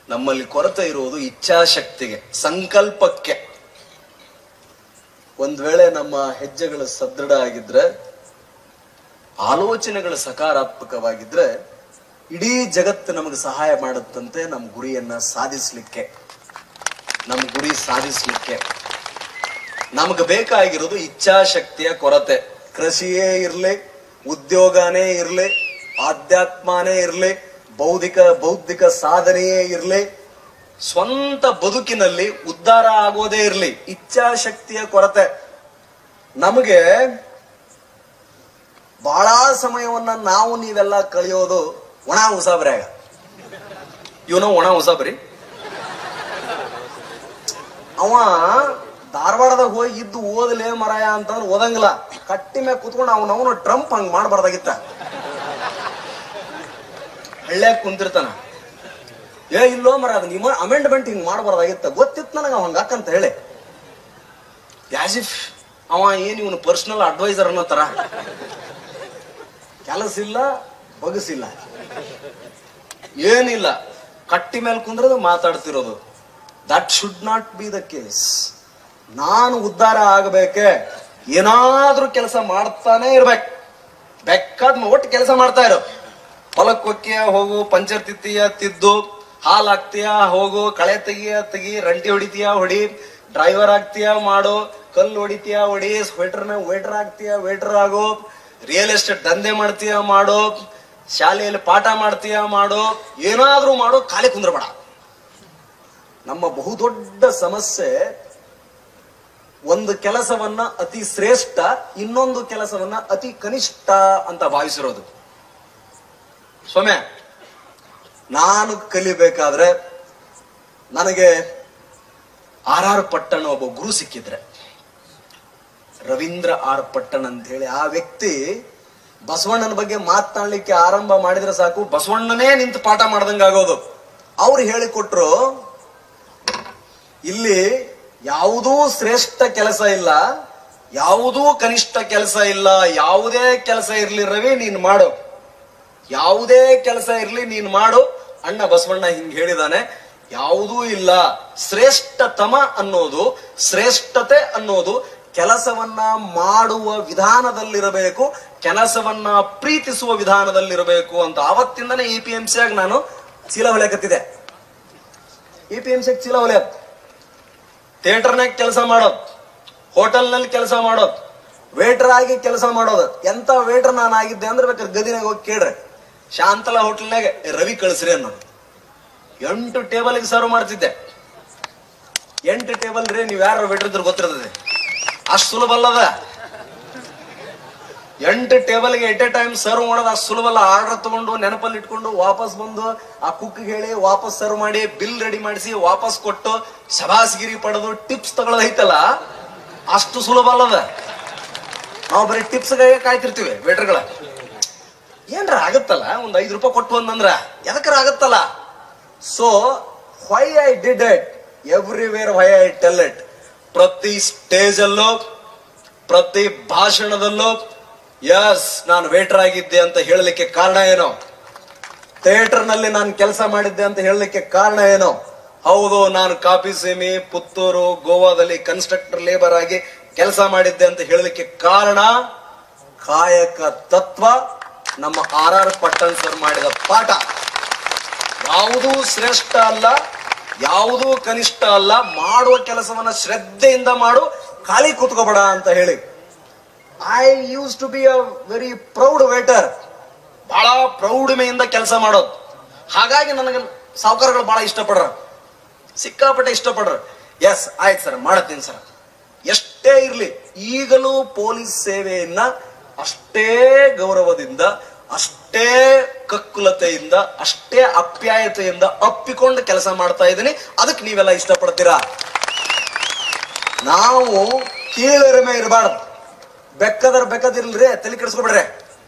ನಮ್ಮಲ್ಲಿ ಕೊರತೆ ಇರುವುದು ಇಚ್ಛಾಶಕ್ತಿಗೆ ಸಂಕಲ್ಪಕ್ಕೆ ಒಂದ್ ವೇಳೆ ನಮ್ಮ ಹೆಜ್ಜೆಗಳು ಸದೃಢ ಆಗಿದ್ರೆ ಆಲೋಚನೆಗಳು ಸಕಾರಾತ್ಮಕವಾಗಿದ್ರೆ ಇಡೀ ಜಗತ್ತು ನಮಗೆ ಸಹಾಯ ಮಾಡುತ್ತಂತೆ ನಮ್ಮ ಗುರಿಯನ್ನ ಸಾಧಿಸ್ಲಿಕ್ಕೆ ನಮ್ಮ ಗುರಿ ಸಾಧಿಸ್ಲಿಕ್ಕೆ ನಮಗೆ ಬೇಕಾಗಿರೋದು ಇಚ್ಛಾಶಕ್ತಿಯ ಕೊರತೆ ಕೃಷಿಯೇ ಇರ್ಲಿ ಉದ್ಯೋಗನೇ ಇರ್ಲಿ ಆಧ್ಯಾತ್ಮನೇ ಇರ್ಲಿ ಬೌದ್ಧಿಕ ಬೌದ್ಧಿಕ ಸಾಧನೆಯೇ ಇರ್ಲಿ ಸ್ವಂತ ಬದುಕಿನಲ್ಲಿ ಉದ್ಧಾರ ಆಗೋದೇ ಇರ್ಲಿ ಇಚ್ಛಾಶಕ್ತಿಯ ಕೊರತೆ ನಮಗೆ ಬಹಳ ಸಮಯವನ್ನ ನಾವು ನೀವೆಲ್ಲ ಕಳೆಯೋದು ಒಣ ಉಸಾಬ್ರ್ಯಾಗ ಇವನು ಒಣ ಉಸಾಬ್ರಿ ಅವ ಧಾರವಾಡದಾಗ ಹೋಗಿ ಇದ್ದು ಓದಲೇ ಮರಾಯ ಅಂತಂದ್ರೆ ಓದಂಗಿಲ್ಲ ಕಟ್ಟಿ ಮ್ಯಾಗ ಕುತ್ಕೊಂಡು ಅವನ ಅವನು ಟ್ರಂಪ್ ಹಂಗ್ ಮಾಡಬಾರ್ದಾಗಿತ್ತ ಹಳ್ಳ್ಯಾಗ ಕುಂತಿರ್ತಾನ ಏ ಇಲ್ಲೋ ಮರ ಅದು ನಿಮ್ಮ ಅಮೆಂಡ್ಮೆಂಟ್ ಹಿಂಗ್ ಮಾಡಬಾರ್ದಾಗಿತ್ತ ಗೊತ್ತಿತ್ತು ನನಗೆ ಅವ ಹಂಗಾಕಂತ ಹೇಳಿ ಯಾಸಿಫ್ ಅವ ಏನ್ ಇವನು ಪರ್ಸನಲ್ ಅಡ್ವೈಸರ್ ಅನ್ನೋ ತರ ಕೆಲಸ ಇಲ್ಲ ಬಗಸಿಲ್ಲ ಏನಿಲ್ಲ ಕಟ್ಟಿ ಮೇಲೆ ಕುಂದ್ರದ ಮಾತಾಡ್ತಿರೋದು that should not be the case ನಾನು ಉದ್ಧಾರ ಆಗಬೇಕೆ ಏನಾದ್ರೂ ಕೆಲಸ ಮಾಡ್ತಾನೆ ಇರ್ಬೇಕು ಬೇಕಾದ್ ಒಟ್ಟು ಕೆಲಸ ಮಾಡ್ತಾ ಇರೋ ಹೊಲಕ್ ಹೊಕ್ಕಿಯ ಹೋಗು ಪಂಚರ್ ತಿತ್ತೀಯ ತಿದ್ದು ಹಾಲ್ ಹಾಕ್ತೀಯ ಹೋಗು ಕಳೆ ತೆಗಿಯ ತೆಗಿ ರಂಟಿ ಹೊಡಿತೀಯ ಹೊಡಿ ಡ್ರೈವರ್ ಆಗ್ತೀಯ ಮಾಡು ಕಲ್ಲು ಹೊಡಿತೀಯ ಹೊಡಿ ಸ್ವೆಟರ್ನ ವೇಟರ್ ಆಗ್ತೀಯ ವೇಟರ್ ಆಗು ರಿಯಲ್ ಎಸ್ಟೇಟ್ ದಂಧೆ ಮಾಡ್ತೀಯ ಮಾಡು ಶಾಲೆಯಲ್ಲಿ ಪಾಠ ಮಾಡ್ತೀಯ ಮಾಡು ಏನಾದ್ರೂ ಮಾಡು ಖಾಲಿ ಕುಂದ್ರಬೇಡ ನಮ್ಮ ಬಹುದೊಡ್ಡ ಸಮಸ್ಯೆ ಒಂದು ಕೆಲಸವನ್ನ ಅತಿ ಶ್ರೇಷ್ಠ ಇನ್ನೊಂದು ಕೆಲಸವನ್ನ ಅತಿ ಕನಿಷ್ಠ ಅಂತ ಭಾವಿಸಿರೋದು ಸೌಮ್ಯ ನಾನು ಕಲಿಬೇಕಾದ್ರೆ ನನಗೆ ಆರ್ ಆರ್ ಪಟ್ಟಣ ಒಬ್ಬ ಗುರು ಸಿಕ್ಕಿದ್ರೆ ರವೀಂದ್ರ ಆರ್ ಪಟ್ಟಣ ಅಂತ ಹೇಳಿ ಆ ವ್ಯಕ್ತಿ ಬಸವಣ್ಣನ ಬಗ್ಗೆ ಮಾತನಾಡ್ಲಿಕ್ಕೆ ಆರಂಭ ಮಾಡಿದ್ರೆ ಸಾಕು ಬಸವಣ್ಣನೇ ನಿಂತು ಪಾಠ ಮಾಡ್ದಂಗ ಆಗೋದು ಅವ್ರು ಹೇಳಿಕೊಟ್ರು ಇಲ್ಲಿ ಯಾವುದೂ ಶ್ರೇಷ್ಠ ಕೆಲಸ ಇಲ್ಲ ಯಾವುದೂ ಕನಿಷ್ಠ ಕೆಲಸ ಇಲ್ಲ ಯಾವುದೇ ಕೆಲಸ ಇರ್ಲಿ ರವಿ ನೀನ್ ಮಾಡು ಯಾವುದೇ ಕೆಲಸ ಇರ್ಲಿ ನೀನ್ ಮಾಡು ಅಣ್ಣ ಬಸವಣ್ಣ ಹಿಂಗ್ ಹೇಳಿದಾನೆ ಯಾವುದೂ ಇಲ್ಲ ಶ್ರೇಷ್ಠತಮ ಅನ್ನೋದು ಶ್ರೇಷ್ಠತೆ ಅನ್ನೋದು ಕೆಲಸವನ್ನ ಮಾಡುವ ವಿಧಾನದಲ್ಲಿರಬೇಕು ಕೆಲಸವನ್ನ ಪ್ರೀತಿಸುವ ವಿಧಾನದಲ್ಲಿರಬೇಕು ಅಂತ ಆವತ್ತಿಂದನೇ ಇ ಪಿ ಎಂ ಸಿಯಾಗ ನಾನು ಚೀಲ ಹೊಲೆಕತ್ತಿದೆ ಇ ಪಿ ಎಂ ಸಿಯಾಗ ಚೀಲ ಹೊಲೆ ಥಿಯೇಟರ್ನಾಗ ಕೆಲಸ ಮಾಡೋದು ಹೋಟೆಲ್ನಲ್ಲಿ ಕೆಲಸ ಮಾಡೋದು ವೇಟರ್ ಆಗಿ ಕೆಲಸ ಮಾಡೋದು ಎಂತ ವೇಟರ್ ನಾನು ಆಗಿದ್ದೆ ಅಂದ್ರೆ ಬೇಕಾದ್ರೆ ಗದಿನಾಗ ಹೋಗಿ ಕೇಳ್ರಿ ಶಾಂತಲಾ ಹೋಟೆಲ್ನಾಗ ರವಿ ಕಳಿಸ್ರಿ ಅನ್ನೋದು ಎಂಟು ಟೇಬಲ್ಗೆ ಸರ್ವ್ ಮಾಡ್ತಿದ್ದೆ ಎಂಟು ಟೇಬಲ್ ರೀ ನೀವು ಯಾರು ವೇಟರ್ ಇದ್ರೆ ಗೊತ್ತಿರ್ತದೆ ಅಷ್ಟು ಸುಲಭ ಅಲ್ಲದ ಎಂಟು ಟೇಬಲ್ಗೆ ಎಟ್ ಎ ಟೈಮ್ ಸರ್ವ್ ಮಾಡೋದು ಅಷ್ಟು ಸುಲಭ ಅಲ್ಲ ಆರ್ಡರ್ ತಗೊಂಡು ನೆನಪಲ್ಲಿ ಇಟ್ಕೊಂಡು ವಾಪಸ್ ಬಂದು ಆ ಕುಕ್ ಹೇಳಿ ವಾಪಸ್ ಸರ್ವ್ ಮಾಡಿ ಬಿಲ್ ರೆಡಿ ಮಾಡಿಸಿ ವಾಪಸ್ ಕೊಟ್ಟು ಶಬಾಸ್ಗಿರಿ ಪಡೆದು ಟಿಪ್ಸ್ ತಗೊಳ್ಳೋದು ಐತಲ್ಲ ಅಷ್ಟು ಸುಲಭ ಅಲ್ಲದ ನಾವು ಬರೀ ಟಿಪ್ಸ್ ಕಾಯ್ತಿರ್ತೀವಿ ವೇಟರ್ಗಳ ಏನ್ರ ಆಗತ್ತಲ್ಲ ಒಂದ್ ಐದು ರೂಪಾಯಿ ಕೊಟ್ಟು ಬಂದಂದ್ರ ಎದಕ್ಕರ ಆಗತ್ತಲ್ಲ so why I did it everywhere why I tell it ಪ್ರತಿ ಸ್ಟೇಜ್ ಅಲ್ಲೂ ಪ್ರತಿ ಭಾಷಣದಲ್ಲೂ ಎಸ್ ನಾನು ವೇಟರ್ ಆಗಿದ್ದೆ ಅಂತ ಹೇಳಲಿಕ್ಕೆ ಕಾರಣ ಏನು ಥಿಯೇಟರ್ ನಲ್ಲಿ ನಾನು ಕೆಲಸ ಮಾಡಿದ್ದೆ ಅಂತ ಹೇಳಲಿಕ್ಕೆ ಕಾರಣ ಏನು ಹೌದು ನಾನು ಕಾಪಿ ಸೇಮಿ ಪುತ್ತೂರು ಗೋವಾದಲ್ಲಿ ಕನ್ಸ್ಟ್ರಕ್ಟರ್ ಲೇಬರ್ ಆಗಿ ಕೆಲಸ ಮಾಡಿದ್ದೆ ಅಂತ ಹೇಳಲಿಕ್ಕೆ ಕಾರಣ ಕಾಯಕ ತತ್ವ ನಮ್ಮ ಆರ್ ಆರ್ ಪಟ್ಟಣ್ ಸರ್ ಮಾಡಿದ ಪಾಠ ಯಾವುದೂ ಶ್ರೇಷ್ಠ ಅಲ್ಲ ಯಾವುದೂ ಕನಿಷ್ಠ ಅಲ್ಲ ಮಾಡುವ ಕೆಲಸವನ್ನ ಶ್ರದ್ಧೆಯಿಂದ ಮಾಡು ಖಾಲಿ ಕೂತ್ಕೋಬೇಡ ಅಂತ ಹೇಳಿ I use to be a very proud waiter ಬಹಳ ಪ್ರೌಢಮೆಯಿಂದ ಕೆಲಸ ಮಾಡೋದು ಹಾಗಾಗಿ ನನಗೆ ಸಾವುಕಾರಗಳು ಬಹಳ ಇಷ್ಟಪಡ್ರ ಸಿಕ್ಕಾಪಟ್ಟೆ ಇಷ್ಟಪಡ್ರ ಎಸ್ ಆಯ್ತು ಸರ್ ಮಾಡತ್ತೀನಿ ಸರ್ ಎಷ್ಟೇ ಇರ್ಲಿ ಈಗಲೂ ಪೊಲೀಸ್ ಸೇವೆಯನ್ನ ಅಷ್ಟೇ ಗೌರವದಿಂದ ಅಷ್ಟೇ ಕಕ್ಕುಲತೆಯಿಂದ ಅಷ್ಟೇ ಅಪ್ಯಾಯತೆಯಿಂದ ಅಪ್ಪಿಕೊಂಡು ಕೆಲಸ ಮಾಡ್ತಾ ಇದ್ದೀನಿ ಅದಕ್ಕೆ ನೀವೆಲ್ಲ ಇಷ್ಟಪಡ್ತೀರಾ ನಾವು ಕೀಳರಿಮೆ ಇರಬಾರ್ದು ಬೆಕ್ಕದರ್ ಬೆಕ್ಕದಿರ್ಲ್ರಿ ತಲೆ ಕೆಡಿಸ್ಕೊಬಿಡ್ರಿ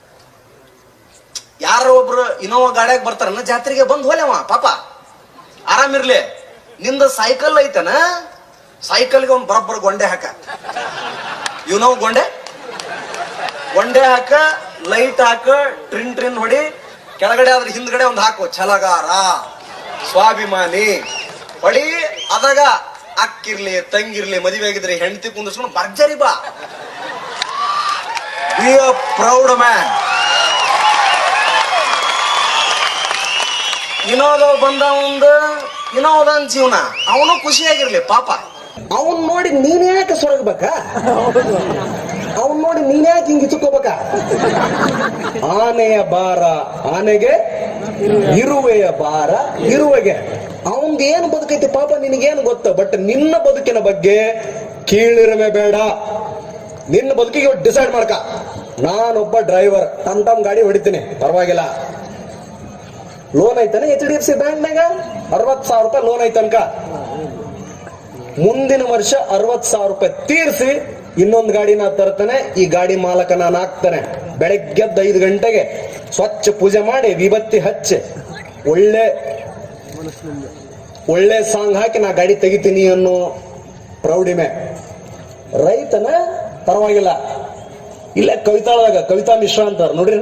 ಯಾರೋ ಒಬ್ರು ಇನ್ನೋವಾ ಗಾಡ್ಯಾಗ ಬರ್ತಾರನ್ನ ಜಾತ್ರೆಗೆ ಬಂದ್ ಹೋಲೆವ ಪಾಪ ಆರಾಮಿರ್ಲಿ ನಿಂದ ಸೈಕಲ್ ಐತನ ಸೈಕಲ್ಗೆ ಒಂದ್ ಬರೋಬ್ಬರ ಗೊಂಡೆ ಹಾಕ ಇವ್ ನಾವು ಗೊಂಡೆ ಗೊಂಡೆ ಹಾಕ ಲೈಟ್ ಹಾಕ ಟ್ರಿನ್ ಟ್ರಿನ್ ಹೊಡಿ ಕೆಳಗಡೆ ಆದ್ರೆ ಹಿಂದ್ಗಡೆ ಒಂದ್ ಹಾಕು ಛಲಗಾರ ಸ್ವಾಭಿಮಾನಿ ಹೊಡಿ ಅದಾಗ ಅಕ್ಕಿರ್ಲಿ ತಂಗಿರ್ಲಿ ಮದುವೆ ಆಗಿದ್ರೆ ಹೆಂಡತಿ ಕುಂದಿಸ್ಕೊಂಡು ಭರ್ಜರಿ ಬಾ ಬಿ ಅ ಪ್ರೌಡ್ ಮ್ಯಾನ್ ವಿನೋದ ಬಂದ ಒಂದು ವಿನೋದನ್ ಜೀವನ ಅವನು ಖುಷಿಯಾಗಿರ್ಲಿ ಪಾಪ ಅವನ್ ನೋಡಿ ನೀನ್ ಯಾಕೆ ಸೊರಗ್ಬೇಕ ಅವನ್ ನೋಡಿ ನೀನ್ ಯಾಕೆ ಹಿಂಗ್ ಇಚ್ಕೋಬೇಕ ಆನೆಯ ಭಾರ ಆನೆಗೆ ಇರುವೆಯ ಭಾರ ಇರುವೆಗೆ ಅವಂದ್ ಏನ್ ಬದುಕೈತಿ ಪಾಪ ನಿನಗೇನು ಗೊತ್ತ ಬಟ್ ನಿನ್ನ ಬದುಕಿನ ಬಗ್ಗೆ ಕೀಳಿರಮೆ ಬೇಡ ನಿನ್ನ ಬದುಕಿಗೆ ಡಿಸೈಡ್ ಮಾಡ್ಕ ನಾನೊಬ್ಬ ಡ್ರೈವರ್ ಟಮ್ ಟಮ್ ಗಾಡಿ ಹೊಡಿತೀನಿ ಪರವಾಗಿಲ್ಲ ಲೋನ್ ಐತಾನೆ ಎಚ್ ಡಿ ಎಫ್ ಸಿ ಬ್ಯಾಂಕ್ನಾಗ ಅರವತ್ ಸಾವಿರ ರೂಪಾಯಿ ಲೋನ್ ಐತನ್ಕ ಮುಂದಿನ ವರ್ಷ ಅರವತ್ ಸಾವಿರ ರೂಪಾಯಿ ತೀರಿಸಿ ಇನ್ನೊಂದು ಗಾಡಿನ ತರ್ತಾನೆ ಈ ಗಾಡಿ ಮಾಲಕ ನಾನು ಹಾಕ್ತಾನೆ ಬೆಳಗ್ಗೆದ್ದ ಐದು ಗಂಟೆಗೆ ಸ್ವಚ್ಛ ಪೂಜೆ ಮಾಡಿ ವಿಭತ್ತಿ ಹಚ್ಚಿ ಒಳ್ಳೆ ಒಳ್ಳೆ ಸಾಂಗ್ ಹಾಕಿ ನಾ ಗಾಡಿ ತೆಗಿತೀನಿ ಅನ್ನೋ ಪ್ರೌಢಿಮೆ ರೈತನ ಪರವಾಗಿಲ್ಲ ಇಲ್ಲೇ ಕವಿತಾಳದಾಗ ಕವಿತಾ ಮಿಶ್ರಾ ಅಂತಾರ ನೋಡ್ರಿ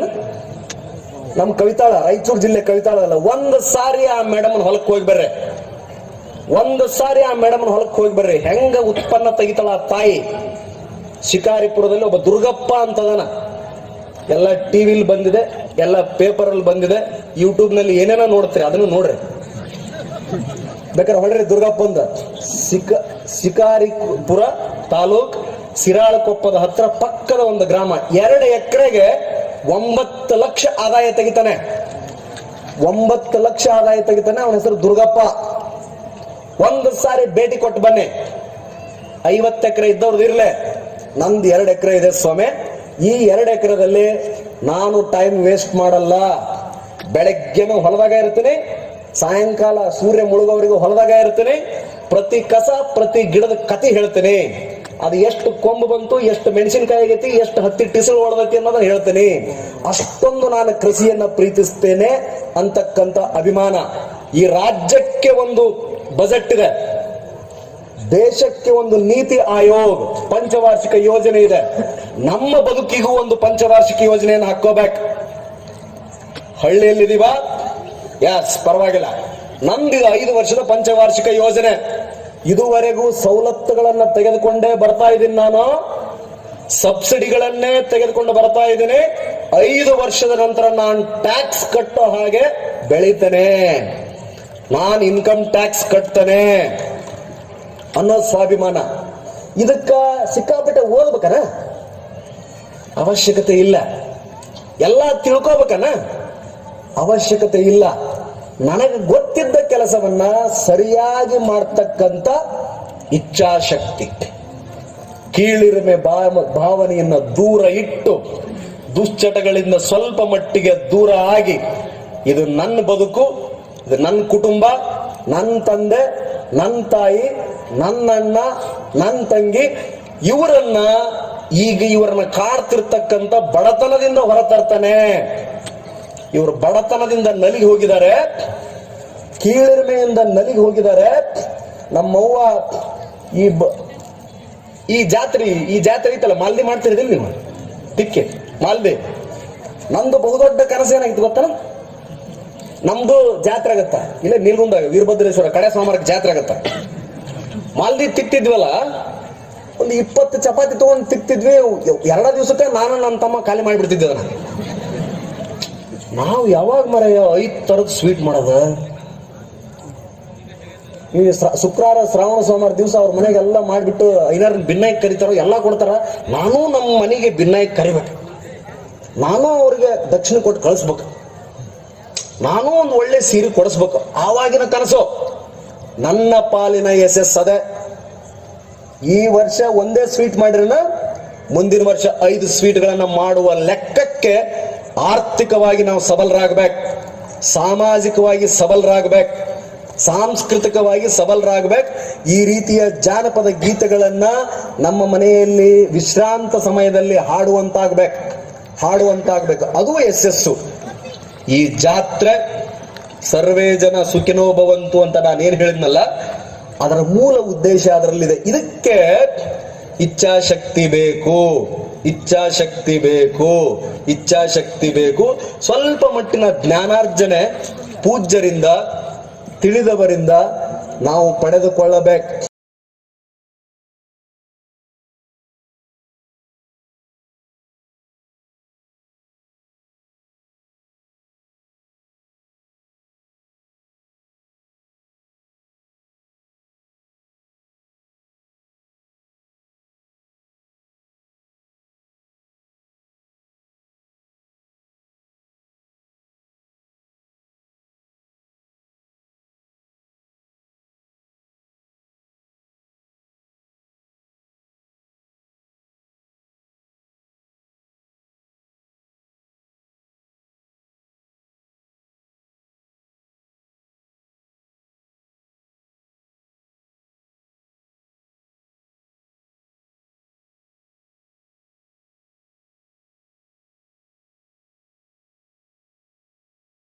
ನಮ್ ಕವಿತಾಳ ರಾಯಚೂರು ಜಿಲ್ಲೆ ಕವಿತಾಳಲ್ಲ ಒಂದ್ ಸಾರಿ ಆ ಮೇಡಮ್ ಹೊಲಕ್ ಹೋಗಿ ಬರ್ರೆ ಒಂದು ಸಾರಿ ಆ ಮೇಡಮ್ ಹೊಲಕ್ ಹೋಗಿ ಬರ್ರಿ ಹೆಂಗ ಉತ್ಪನ್ನ ತೆಗಿತಾಳ ಆ ತಾಯಿ ಶಿಕಾರಿಪುರದಲ್ಲಿ ಒಬ್ಬ ದುರ್ಗಪ್ಪ ಅಂತದನ ಎಲ್ಲ ಟಿವಿಲಿ ಬಂದಿದೆ ಎಲ್ಲ ಪೇಪರ್ ಅಲ್ಲಿ ಬಂದಿದೆ ಯೂಟ್ಯೂಬ್ ನಲ್ಲಿ ಏನೇನೋ ನೋಡ್ತೀರಿ ಅದನ್ನು ನೋಡ್ರಿ ಬೇಕಾದ್ರೆ ಹೊಡ್ರಿ ದುರ್ಗಪ್ಪಂದ ಸಿಕ ಶಿಕಾರಿಪುರ ತಾಲೂಕ್ ಸಿರಾಳಕೊಪ್ಪದ ಹತ್ರ ಪಕ್ಕದ ಒಂದು ಗ್ರಾಮ ಎರಡು ಎಕರೆಗೆ ಒಂಬತ್ತು ಲಕ್ಷ ಆದಾಯ ತೆಗಿತಾನೆ ಒಂಬತ್ತು ಲಕ್ಷ ಆದಾಯ ತೆಗಿತಾನೆ ಅವನ ಹೆಸರು ದುರ್ಗಪ್ಪ ಒಂದು ಸಾರಿ ಭೇಟಿ ಕೊಟ್ಟು ಬನ್ನಿ ಐವತ್ತು ಎಕರೆ ಇದ್ದವ್ರದ್ದು ಇರ್ಲೆ ನಂದು ಎರಡು ಎಕರೆ ಇದೆ ಸ್ವಾಮಿ ಈ ಎರಡು ಎಕರೆದಲ್ಲಿ ನಾನು ಟೈಮ್ ವೇಸ್ಟ್ ಮಾಡಲ್ಲ ಬೆಳಗ್ಗೆನೂ ಹೊಲದಾಗ ಇರ್ತೀನಿ ಸಾಯಂಕಾಲ ಸೂರ್ಯ ಮುಳುಗೋವರೆಗೂ ಹೊಲದಾಗ ಇರ್ತೀನಿ ಪ್ರತಿ ಕಸ ಪ್ರತಿ ಗಿಡದ ಕತಿ ಹೇಳ್ತೀನಿ ಅದು ಎಷ್ಟು ಕೊಂಬು ಬಂತು ಎಷ್ಟು ಮೆಣಸಿನಕಾಯಿ ಆಗೈತಿ ಎಷ್ಟು ಹತ್ತಿ ಟಿಸಲು ಹೊಡೆದೈತಿ ಅನ್ನೋದನ್ನ ಹೇಳ್ತೀನಿ ಅಷ್ಟೊಂದು ನಾನು ಕೃಷಿಯನ್ನ ಪ್ರೀತಿಸ್ತೇನೆ ಅಂತಕ್ಕಂತ ಅಭಿಮಾನ ಈ ರಾಜ್ಯಕ್ಕೆ ಒಂದು ಬಜೆಟ್ ಇದೆ ದೇಶಕ್ಕೆ ಒಂದು ನೀತಿ ಆಯೋಗ್ ಪಂಚವಾರ್ಷಿಕ ಯೋಜನೆ ಇದೆ ನಮ್ಮ ಬದುಕಿಗೂ ಒಂದು ಪಂಚವಾರ್ಷಿಕ ಯೋಜನೆಯನ್ನು ಹಾಕೋಬೇಕು ಹಳ್ಳಿಯಲ್ಲಿದೀವ ಎಸ್ ಪರವಾಗಿಲ್ಲ ನಮ್ದಿದ ಐದು ವರ್ಷದ ಪಂಚವಾರ್ಷಿಕ ಯೋಜನೆ ಇದುವರೆಗೂ ಸವಲತ್ತುಗಳನ್ನ ತೆಗೆದುಕೊಂಡೇ ಬರ್ತಾ ಇದ್ದೀನಿ ನಾನು ಸಬ್ಸಿಡಿಗಳನ್ನೇ ತೆಗೆದುಕೊಂಡು ಬರ್ತಾ ಇದ್ದೀನಿ ಐದು ವರ್ಷದ ನಂತರ ನಾನು ಟ್ಯಾಕ್ಸ್ ಕಟ್ಟೋ ಹಾಗೆ ಬೆಳಿತೇನೆ ನಾನು ಇನ್ಕಮ್ ಟ್ಯಾಕ್ಸ್ ಕಟ್ತೇನೆ ಅನ್ನೋ ಸ್ವಾಭಿಮಾನ ಇದಕ್ಕ ಸಿಕ್ಕಾಪಟ್ಟೆ ಓದ್ಬೇಕನ ಅವಶ್ಯಕತೆ ಇಲ್ಲ ಎಲ್ಲ ತಿಳ್ಕೋಬೇಕನ ಅವಶ್ಯಕತೆ ಇಲ್ಲ ನನಗೆ ಗೊತ್ತಿದ್ದ ಕೆಲಸವನ್ನ ಸರಿಯಾಗಿ ಮಾಡ್ತಕ್ಕಂತ ಇಚ್ಛಾಶಕ್ತಿ ಕೀಳಿರಿಮೆ ಭಾವ ಭಾವನೆಯನ್ನ ದೂರ ಇಟ್ಟು ದುಶ್ಚಟಗಳಿಂದ ಸ್ವಲ್ಪ ಮಟ್ಟಿಗೆ ದೂರ ಆಗಿ ಇದು ನನ್ನ ಬದುಕು ಇದು ನನ್ನ ಕುಟುಂಬ ನನ್ನ ತಂದೆ ನನ್ನ ತಾಯಿ ನನ್ನಣ್ಣ ನನ್ನ ತಂಗಿ ಇವರನ್ನ ಈಗ ಇವರನ್ನ ಕಾಡ್ತಿರ್ತಕ್ಕಂಥ ಬಡತನದಿಂದ ಹೊರತರ್ತಾನೆ ಇವರು ಬಡತನದಿಂದ ನಲಿಗೆ ಹೋಗಿದ್ದಾರೆ ಕೀಳಿರಿಮೆಯಿಂದ ನಲಿಗೆ ಹೋಗಿದ್ದಾರೆ ನಮ್ಮವ್ವ ಈ ಬ- ಈ ಜಾತ್ರೆ ಈ ಜಾತ್ರೆ ಐತಲ್ಲ ಮಾಲ್ದಿ ಮಾಡ್ತಿರಿದಿಲ್ಲ ನೀವು ಟಿಕ್ಕೆ ಮಾಲ್ದಿ ನಮ್ದು ಬಹುದೊಡ್ಡ ಕನಸು ಏನಾಗಿತ್ತು ಗೊತ್ತಾ ನಮ್ದು ಜಾತ್ರೆ ಆಗತ್ತ ಇಲ್ಲ ನೀಲ್ಗುಂದಾಗ ವೀರಭದ್ರೇಶ್ವರ ಕಡೆ ಸೋಮವಾರಕ್ಕೆ ಜಾತ್ರೆ ಆಗತ್ತ ಮಾಲ್ದಿ ತಿಕ್ತಿದ್ವಲ್ಲ ಒಂದು ಇಪ್ಪತ್ತು ಚಪಾತಿ ತಗೊಂಡು ತಿಕ್ತಿದ್ವಿ ಎರಡ ದಿವಸಕ್ಕೆ ನಾನು ನನ್ನ ತಮ್ಮ ಖಾಲಿ ಮಾಡಿಬಿಡ್ತಿದ್ದೆ ಅದನ್ನ ನಾವು ಯಾವಾಗ ಮರ ಐದ್ ತರದ ಸ್ವೀಟ್ ಮಾಡೋದ ಈ ಶ್ರ- ಶುಕ್ರವಾರ ಶ್ರಾವಣ ಸೋಮವಾರ ದಿವಸ ಅವ್ರ ಮನೆಗೆಲ್ಲ ಮಾಡ್ಬಿಟ್ಟು ಐನಾರು ಭಿನ್ನಾಯ್ಕ್ ಕರಿತಾರೋ ಎಲ್ಲ ಕೊಡ್ತಾರ ನಾನು ನಮ್ಮ ಮನೆಗೆ ಭಿನ್ನಾಯ್ಕ್ ಕರಿಬೇಕು ನಾನು ಅವ್ರಿಗೆ ದಕ್ಷಿಣ ಕೊಟ್ಟು ಕಳಿಸ್ಬೇಕು ನಾನು ಒಂದು ಒಳ್ಳೆ ಸೀರೆ ಕೊಡಿಸ್ಬೇಕು ಆವಾಗಿನ ಕನಸು ನನ್ನ ಪಾಲಿನ ಎಸ್ ಅದೇ ಈ ವರ್ಷ ಒಂದೇ ಸ್ವೀಟ್ ಮಾಡಿರೋಣ ಮುಂದಿನ ವರ್ಷ ಐದು ಸ್ವೀಟ್ಗಳನ್ನ ಮಾಡುವ ಲೆಕ್ಕಕ್ಕೆ ಆರ್ಥಿಕವಾಗಿ ನಾವು ಸಬಲರಾಗಬೇಕು ಸಾಮಾಜಿಕವಾಗಿ ಸಬಲರಾಗಬೇಕು ಸಾಂಸ್ಕೃತಿಕವಾಗಿ ಸಬಲರಾಗಬೇಕು ಈ ರೀತಿಯ ಜಾನಪದ ಗೀತೆಗಳನ್ನ ನಮ್ಮ ಮನೆಯಲ್ಲಿ ವಿಶ್ರಾಂತ ಸಮಯದಲ್ಲಿ ಹಾಡುವಂತಾಗ್ಬೇಕು ಹಾಡುವಂತಾಗ್ಬೇಕು ಅದು ಯಶಸ್ಸು ಈ ಜಾತ್ರೆ ಸರ್ವೇ ಜನ ಸುಖಿನೋ ಭವಂತು ಅಂತ ನಾನೇನ್ ಹೇಳಿದ್ನಲ್ಲ ಅದರ ಮೂಲ ಉದ್ದೇಶ ಅದರಲ್ಲಿದೆ ಇದಕ್ಕೆ ಇಚ್ಛಾಶಕ್ತಿ ಬೇಕು ಇಚ್ಛಾಶಕ್ತಿ ಬೇಕು ಇಚ್ಛಾಶಕ್ತಿ ಬೇಕು ಸ್ವಲ್ಪ ಮಟ್ಟಿನ ಜ್ಞಾನಾರ್ಜನೆ ಪೂಜ್ಯರಿಂದ ತಿಳಿದವರಿಂದ ನಾವು ಪಡೆದುಕೊಳ್ಳಬೇಕು